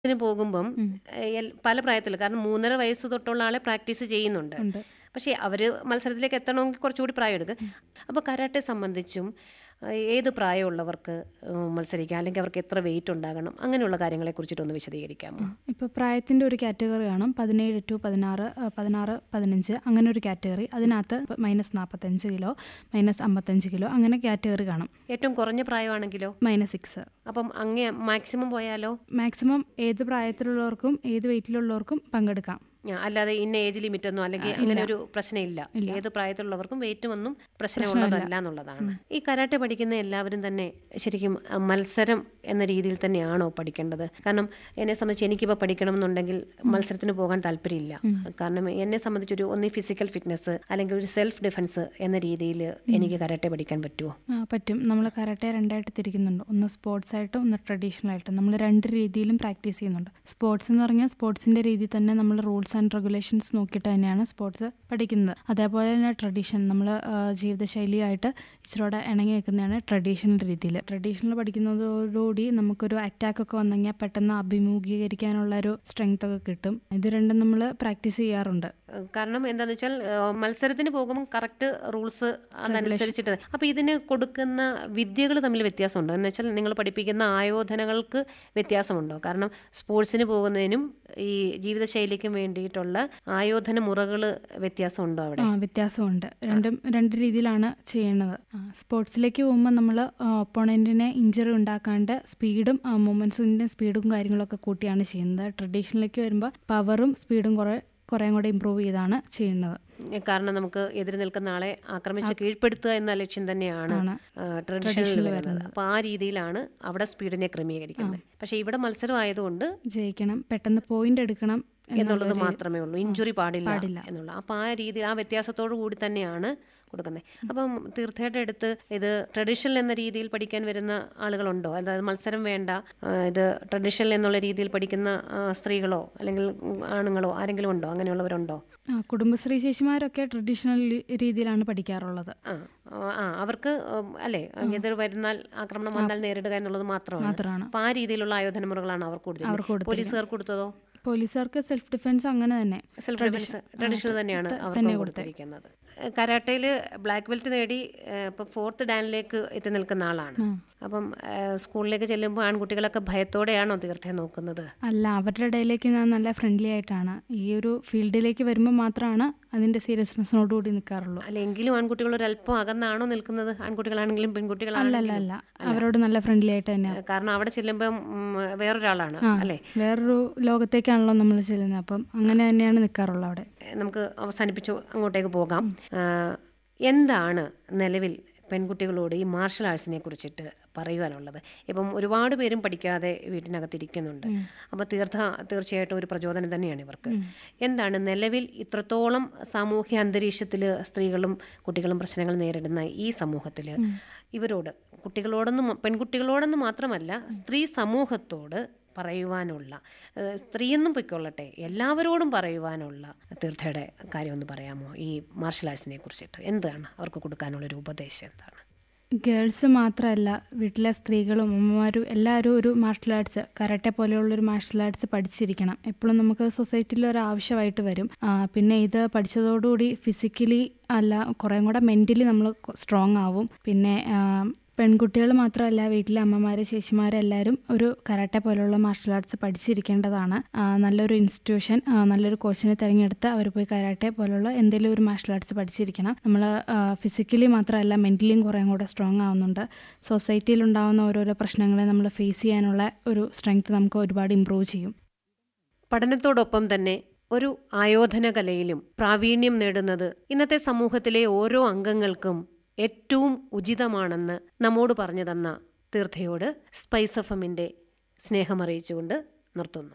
ന് പോകുമ്പം എൽ- പല പ്രായത്തിൽ കാരണം മൂന്നര വയസ്സ് തൊട്ടുള്ള ആളെ പ്രാക്ടീസ് ചെയ്യുന്നുണ്ട് ഉണ്ട് പക്ഷേ അവർ മത്സരത്തിലേക്ക് എത്തണമെങ്കിൽ കുറച്ചുകൂടി പ്രായം എടുക്കും അപ്പോൾ കരാട്ടെ സംബന്ധിച്ചും ആ, ഏത് പ്രായമുള്ളവർക്ക് ഉം, മത്സരിക്കാം അല്ലെങ്കിൽ അവർക്ക് എത്ര വെയിറ്റ് ഉണ്ടാകണം അങ്ങനെയുള്ള കാര്യങ്ങളെ കുറിച്ചിട്ടൊന്ന് വിശദീകരിക്കാമോ ഇപ്പോൾ പ്രായത്തിൻ്റെ ഒരു കാറ്റഗറി കാണും പതിനേഴ് ടു പതിനാറ് ആ, പതിനാറ് പതിനഞ്ച് അങ്ങനെ ഒരു കാറ്റഗറി അതിനകത്ത് മൈനസ് നാൽപ്പത്തഞ്ച് കിലോ മൈനസ് അമ്പത്തഞ്ച് കിലോ അങ്ങനെ കാറ്റഗറി കാണും ഏറ്റവും കുറഞ്ഞ പ്രായമാണെങ്കിലോ മൈനസ് സിക്സ് അപ്പം അങ്ങേ മാക്സിമം പോയാലോ മാക്സിമം ഏത് പ്രായത്തിലുള്ളവർക്കും ഏത് വെയിറ്റിലുള്ളവർക്കും പങ്കെടുക്കാം ആ, അല്ലാതെ ഇന്ന ഏജ് ലിമിറ്റ് ഒന്നും അല്ലെങ്കിൽ അങ്ങനെ ഒരു പ്രശ്നമില്ല ഏത് പ്രായത്തിലുള്ളവർക്കും വെയിറ്റും ഒന്നും പ്രശ്നമുള്ളതല്ല എന്നുള്ളതാണ് ഈ കരാട്ടെ പഠിക്കുന്ന എല്ലാവരും തന്നെ ശരിക്കും ആ, മത്സരം എന്ന രീതിയിൽ തന്നെയാണോ പഠിക്കേണ്ടത് കാരണം എന്നെ സംബന്ധിച്ച് എനിക്കിപ്പോൾ പഠിക്കണം എന്നുണ്ടെങ്കിൽ മത്സരത്തിന് പോകാൻ താല്പര്യമില്ല കാരണം എന്നെ സംബന്ധിച്ചൊരു ഒന്നി ഫിസിക്കൽ ഫിറ്റ്നസ് അല്ലെങ്കിൽ ഒരു സെൽഫ് ഡിഫൻസ് എന്ന രീതിയിൽ എനിക്ക് കരാട്ടെ പഠിക്കാൻ പറ്റുമോ ആ, പറ്റും നമ്മൾ കരാട്ടെ രണ്ടായിട്ട് തിരിക്കുന്നുണ്ട് ഒന്ന് സ്പോർട്സ് ആയിട്ടും ഒന്ന് ട്രഡീഷണൽ ആയിട്ടും നമ്മൾ രണ്ട് രീതിയിലും പ്രാക്ടീസ് ചെയ്യുന്നുണ്ട് സ്പോർട്സ് എന്ന് പറഞ്ഞാൽ സ്പോർട്സിൻ്റെ രീതിയിൽ തന്നെ നമ്മൾ റൂൾസ് ആൻഡ് റെഗുലേഷൻസ് നോക്കിയിട്ട് തന്നെയാണ് സ്പോർട്സ് പഠിക്കുന്നത് അതേപോലെ തന്നെ ട്രഡീഷൻ നമ്മൾ ജീവിതശൈലിയായിട്ട് ഇച്ചിരൂടെ ഇണങ്ങി നിൽക്കുന്നതാണ് ട്രഡീഷണൽ രീതിയിൽ ട്രഡീഷണൽ പഠിക്കുന്നതോടുകൂടി നമുക്കൊരു അറ്റാക്ക് ഒക്കെ വന്നു കഴിഞ്ഞാൽ പെട്ടെന്ന് അഭിമുഖീകരിക്കാനുള്ള ഒരു സ്ട്രെങ്ത് ഒക്കെ കിട്ടും ഇത് രണ്ടും നമ്മൾ പ്രാക്ടീസ് ചെയ്യാറുണ്ട് ഏഹ് കാരണം എന്താന്ന് വെച്ചാൽ ഏഹ് മത്സരത്തിന് പോകുമ്പോൾ കറക്റ്റ് റൂൾസ് അതനുസരിച്ചിട്ട് അപ്പോൾ ഇതിന് കൊടുക്കുന്ന വിദ്യകൾ തമ്മിൽ വ്യത്യാസമുണ്ടോ എന്ന് വെച്ചാൽ നിങ്ങൾ പഠിപ്പിക്കുന്ന ആയോധനകൾക്ക് വ്യത്യാസമുണ്ടോ കാരണം സ്പോർട്സിന് പോകുന്നതിനും ഈ ജീവിതശൈലിക്കും വേണ്ടിയിട്ടുള്ള ആയോധന മുറകൾ വ്യത്യാസമുണ്ടോ അവിടെ ആ വ്യത്യാസമുണ്ട് രണ്ടും രണ്ട് രീതിയിലാണ് ചെയ്യുന്നത് ആ, സ്പോർട്സിലേക്ക് പോകുമ്പോൾ നമ്മൾ ഒപ്പോണൻറ്റിനെ ഇഞ്ചറി ഉണ്ടാക്കാണ്ട് സ്പീഡും മൂമെൻസിൻ്റെ സ്പീഡും കാര്യങ്ങളൊക്കെ കൂട്ടിയാണ് ചെയ്യുന്നത് ട്രഡീഷണലിലേക്ക് വരുമ്പോൾ പവറും സ്പീഡും കുറേ കുറേ കൂടെ ഇമ്പ്രൂവ് ചെയ്താണ് ചെയ്യുന്നത് കാരണം നമുക്ക് എതിര് നിൽക്കുന്ന ആളെ ആക്രമിച്ച് കീഴ്പ്പെടുത്തുക എന്ന ലക്ഷ്യം തന്നെയാണ് ആണ്. ട്രഡീഷണൽ വരുന്നത് അപ്പോൾ ആ രീതിയിലാണ് അവിടെ സ്പീഡിനെ ക്രമീകരിക്കുന്നത് പക്ഷേ ഇവിടെ മത്സരം ആയതുകൊണ്ട് ജയിക്കണം പെട്ടെന്ന് പോയിന്റ് എടുക്കണം എന്നുള്ളത് മാത്രമേ ഉള്ളൂ ഇഞ്ചുറി പാടില്ല എന്നുള്ള അപ്പോൾ ആ രീതി ആ വ്യത്യാസത്തോടു കൂടി തന്നെയാണ് കൊടുക്കുന്നത് അപ്പം തീർത്ഥയുടെ അടുത്ത് ഇത് ട്രഡീഷണൽ എന്ന രീതിയിൽ പഠിക്കാൻ വരുന്ന ആളുകളുണ്ടോ അതായത് മത്സരം വേണ്ട ആ, ഇത് ട്രഡീഷണൽ എന്നുള്ള രീതിയിൽ പഠിക്കുന്ന ആ, സ്ത്രീകളോ അല്ലെങ്കിൽ ഉം, ആണുങ്ങളോ ആരെങ്കിലും ഉണ്ടോ അങ്ങനെയുള്ളവരുണ്ടോ ആ കുടുംബശ്രീ ചേച്ചിമാരൊക്കെ ട്രഡീഷണൽ രീതിയിലാണ് പഠിക്കാറുള്ളത് ആ ആ അവർക്ക് ഉം, അല്ലേ എതിർ വരുന്നാൽ ആക്രമണം വന്നാൽ നേരിടുക എന്നുള്ളത് മാത്രമാണ് മാത്രമാണ് അപ്പോൾ ആ രീതിയിലുള്ള ആയോധന മുറകളാണ് അവർ കൂടുതൽ പോലീസുകാർ കൊടുത്തതോ പോലീസുകാർക്ക് സെൽഫ് ഡിഫെൻസ് അങ്ങനെ തന്നെ സെൽഫ് ഡിഫൻസ് ട്രഡീഷണൽ തന്നെയാണ് അവർക്ക് കൊടുത്തിരിക്കുന്നത് കരാട്ടയിൽ ബ്ലാക്ക് ബെൽറ്റ് നേടി ഏഹ്, ഇപ്പം ഫോർത്ത് ഡാനിലേക്ക് എത്തി നിൽക്കുന്ന ആളാണ് അപ്പം ഏഹ്, സ്കൂളിലേക്ക് ചെല്ലുമ്പോൾ ആൺകുട്ടികളൊക്കെ ഭയത്തോടെയാണോ തീർത്ഥയെ നോക്കുന്നത് അല്ല അവരുടെ ഇടയിലേക്ക് ഞാൻ നല്ല ഫ്രണ്ട്ലി ആയിട്ടാണ് ഈ ഒരു ഫീൽഡിലേക്ക് വരുമ്പോൾ മാത്രമാണ് അതിൻ്റെ സീരിയസ്നെസ്സിനോട് കൂടി നിൽക്കാറുള്ളൂ അല്ലെങ്കിലും ആൺകുട്ടികൾ ഒരു അല്പം അകന്നാണോ നിൽക്കുന്നത് ആൺകുട്ടികളാണെങ്കിലും അല്ല പെൺകുട്ടികളാണെങ്കിലും അല്ല അവരോട് നല്ല ഫ്രണ്ട്ലി ആയിട്ട് തന്നെ ഏഹ്, കാരണം അവിടെ ചെല്ലുമ്പം ഉം, വേറൊരാളാണ് അല്ലേ വേറൊരു ലോകത്തേക്കാണല്ലോ നമ്മൾ ചെല്ലുന്നത് അപ്പം അങ്ങനെ തന്നെയാണ് നിൽക്കാറുള്ളത് അവിടെ ഏഹ്, നമുക്ക് അവസാനിപ്പിച്ചു അങ്ങോട്ടേക്ക് പോകാം ആഹ്, എന്താണ് നിലവിൽ പെൺകുട്ടികളോട് ഈ മാർഷൽ ആർട്സിനെ കുറിച്ചിട്ട് പറയുവാനുള്ളത് ഇപ്പം ഒരുപാട് പേരും പഠിക്കാതെ വീട്ടിനകത്തിരിക്കുന്നുണ്ട് അപ്പോൾ തീർത്ഥ തീർച്ചയായിട്ടും ഒരു പ്രചോദനം തന്നെയാണ് ഇവർക്ക് എന്താണ് നിലവിൽ ഇത്രത്തോളം സാമൂഹ്യ അന്തരീക്ഷത്തിൽ സ്ത്രീകളും കുട്ടികളും പ്രശ്നങ്ങൾ നേരിടുന്ന ഈ സമൂഹത്തിൽ ഇവരോട് കുട്ടികളോടൊന്നും പെൺകുട്ടികളോടൊന്നും മാത്രമല്ല സ്ത്രീ സമൂഹത്തോട് പറയുവാനുള്ള ഏഹ് സ്ത്രീയെന്നും പൊയ്ക്കൊള്ളട്ടെ എല്ലാവരോടും പറയുവാനുള്ള തീർത്ഥയുടെ കാര്യം ഒന്ന് പറയാമോ ഈ മാർഷൽ ആർട്സിനെ കുറിച്ചിട്ട് എന്താണ് അവർക്ക് കൊടുക്കാനുള്ളൊരു ഉപദേശം എന്താണ് ഗേൾസ് മാത്രമല്ല വീട്ടിലെ സ്ത്രീകളും അമ്മമാരും എല്ലാവരും ഒരു മാർഷൽ ആർട്സ് കരാട്ടെ പോലെയുള്ളൊരു മാർഷൽ ആർട്സ് പഠിച്ചിരിക്കണം എപ്പോഴും നമുക്ക് സൊസൈറ്റിയിൽ ഒരു ആവശ്യമായിട്ട് വരും ആ, പിന്നെ ഇത് പഠിച്ചതോടുകൂടി ഫിസിക്കലി അല്ല കുറേ കൂടെ മെൻ്റലി നമ്മൾ സ്ട്രോങ് ആവും പിന്നെ ആ, പെൺകുട്ടികൾ മാത്രമല്ല വീട്ടിലെ അമ്മമാർ ചേച്ചിമാർ എല്ലാവരും ഒരു കരാട്ടെ പോലെയുള്ള മാർഷൽ ആർട്സ് പഠിച്ചിരിക്കേണ്ടതാണ് ആ, നല്ലൊരു ഇൻസ്റ്റിറ്റ്യൂഷൻ ആ, നല്ലൊരു കോച്ചിനെ തിരഞ്ഞെടുത്ത് അവർ പോയി കരാട്ടെ പോലുള്ള എന്തെങ്കിലും ഒരു മാർഷൽ ആർട്സ് പഠിച്ചിരിക്കണം നമ്മൾ ഫിസിക്കലി മാത്രമല്ല മെൻ്റലിയും കുറേ കൂടെ സ്ട്രോങ് ആവുന്നുണ്ട് സൊസൈറ്റിയിൽ ഉണ്ടാകുന്ന ഓരോരോ പ്രശ്നങ്ങളെ നമ്മൾ ഫേസ് ചെയ്യാനുള്ള ഒരു സ്ട്രെങ്ത് നമുക്ക് ഒരുപാട് ഇമ്പ്രൂവ് ചെയ്യും പഠനത്തോടൊപ്പം തന്നെ ഒരു ആയോധന കലയിലും പ്രാവീണ്യം നേടുന്നത് ഇന്നത്തെ സമൂഹത്തിലെ ഓരോ അംഗങ്ങൾക്കും ഏറ്റവും ഉചിതമാണെന്ന് നമ്മോട് പറഞ്ഞു തന്ന തീർത്ഥയോട് സ്പൈസ് എഫ് എമ്മിൻ്റെ സ്നേഹമറിയിച്ചുകൊണ്ട് നിർത്തുന്നു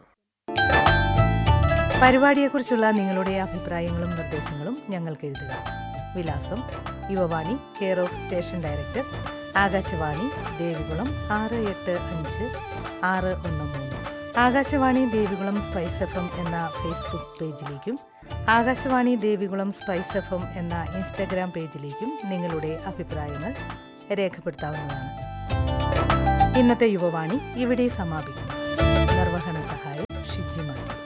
പരിപാടിയെക്കുറിച്ചുള്ള നിങ്ങളുടെ അഭിപ്രായങ്ങളും നിർദ്ദേശങ്ങളും ഞങ്ങൾക്ക് എഴുതുക വിലാസം Yuvavani care of station director Akashvani Devikulam ആറ് എട്ട് അഞ്ച് ആറ് ഒന്ന് മൂന്ന് Akashvani Devikulam spice F M എന്ന ഫേസ്ബുക്ക് പേജിലേക്കും Akashvani Devikulam spice F M എന്ന ഇൻസ്റ്റഗ്രാം പേജിലേക്കും നിങ്ങളുടെ അഭിപ്രായങ്ങൾ രേഖപ്പെടുത്താവുന്നതാണ് ഇന്നത്തെ യുവവാണി ഇവിടെ സമാപിക്കുന്നു